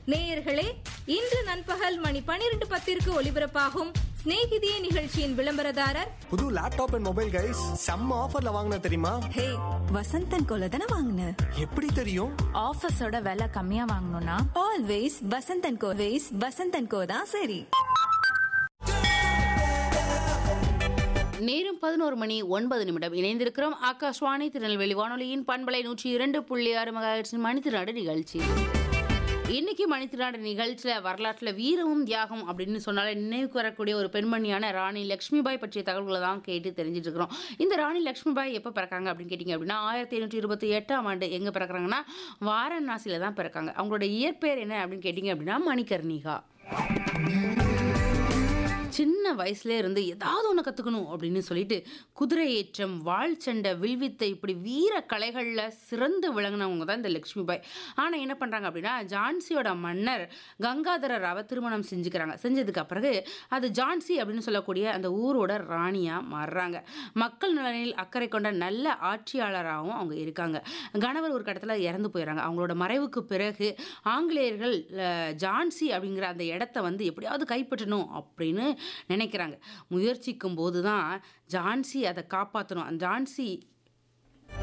நேயர்களே இன்று நண்பகல் மணி பனிரெண்டு பத்திற்கு ஒலிபரப்பாகும் சிநேகிதியே நிகழ்ச்சியின் விளம்பரதாரர் புது லேப்டாப் அண்ட் மொபைல் கைஸ் செம்ம ஆஃபர்ல வாங்கின தெரியுமா ஹே வசந்தன் கோல தானே வாங்கின எப்படி தெரியும் ஆஃபீஸோட விலை கம்மியா வாங்கணும்னா always Vasanth and co ways Vasanth and co தான் சரி நேரம் பதினோரு மணி ஒன்பது நிமிடம் இணைந்திருக்கிறோம் ஆகாஷ்வாணி திருநெல்வேலி வானொலியின் பண்பலை நூற்றி இரண்டு புள்ளி ஆறு மகாஹெர்ட்ஸின் மணித்திராடு நிகழ்ச்சி இன்னைக்கு மணித்திராடு நிகழ்ச்சியில் வரலாற்றில் வீரமும் தியாகம் அப்படின்னு சொன்னாலே நினைவுக்கு வரக்கூடிய ஒரு பெண்மணியான ராணி லக்ஷ்மிபாய் பற்றிய தகவல்களை தான் கேட்டு தெரிஞ்சுட்டு இருக்கிறோம் இந்த ராணி லக்ஷ்மிபாய் எப்போ பிறக்காங்க அப்படின்னு கேட்டிங்க அப்படின்னா ஆயிரத்தி எழுநூற்றி இருபத்தி எட்டாம் ஆண்டு எங்கே பிறக்கிறாங்கன்னா வாரணாசியில் தான் பிறக்காங்க அவங்களோட இயற்பெயர் என்ன அப்படின்னு கேட்டிங்க அப்படின்னா மணிகர்ணிகா சின்ன வயசுல இருந்து ஏதாவது ஒன்று கற்றுக்கணும் அப்படின்னு சொல்லிட்டு குதிரை ஏற்றம் வாழ் சண்டை வில்வித்தை இப்படி வீர கலைகளில் சிறந்து விளங்கினவங்க தான் இந்த லக்ஷ்மிபாய் ஆனால் என்ன பண்ணுறாங்க அப்படின்னா ஜான்சியோட மன்னர் கங்காதர ராவை திருமணம் செஞ்சுக்கிறாங்க செஞ்சதுக்கு பிறகு அது ஜான்சி அப்படின்னு சொல்லக்கூடிய அந்த ஊரோட ராணியாக மாறுறாங்க மக்கள் நலனில் அக்கறை கொண்ட நல்ல ஆட்சியாளராகவும் அவங்க இருக்காங்க கணவர் ஒரு கட்டத்தில் இறந்து போயிடுறாங்க அவங்களோட மறைவுக்கு பிறகு ஆங்கிலேயர்கள் அஹ், ஜான்சி அப்படிங்கிற அந்த இடத்த வந்து எப்படியாவது கைப்பற்றணும் அப்படின்னு நினைக்கிறாங்க முயற்சிக்கும் போது தான் ஜான்சி அதை காப்பாற்றணும் அந்த ஜான்சி